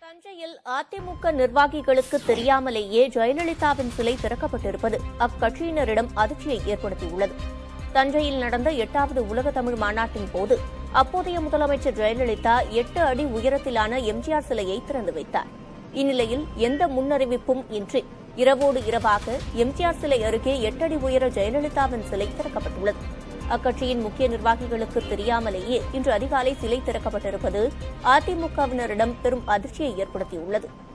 தஞ்சையில் அதிமுக நிர்வாகிகளுக்கு தெரியாமலேயே ஜெயலலிதாவின் சிலை திறக்கப்பட்டிருப்பது அக்கட்சியினரிடம் அதிர்ச்சியை ஏற்படுத்தியுள்ளது தஞ்சையில் நடந்த எட்டாவது உலக தமிழ் மாநாட்டின் போது அப்போதைய முதலமைச்சர் ஜெயலலிதா எட்டு அடி உயரத்திலான எம்ஜிஆர் சிலையை திறந்து வைத்தார் இந்நிலையில் எந்த முன்னறிவிப்பும் இன்றி இரவோடு இரவாக எம்ஜிஆர் சிலை அருகே எட்டடி உயர ஜெயலலிதாவின் சிலை திறக்கப்பட்டுள்ளது அக்கட்சியின் முக்கிய நிர்வாகிகளுக்கு தெரியாமலேயே இன்று அதிகாலை சிலை திறக்கப்பட்டிருப்பது அதிமுகவினரிடம் பெரும் அதிர்ச்சியை ஏற்படுத்தியுள்ளது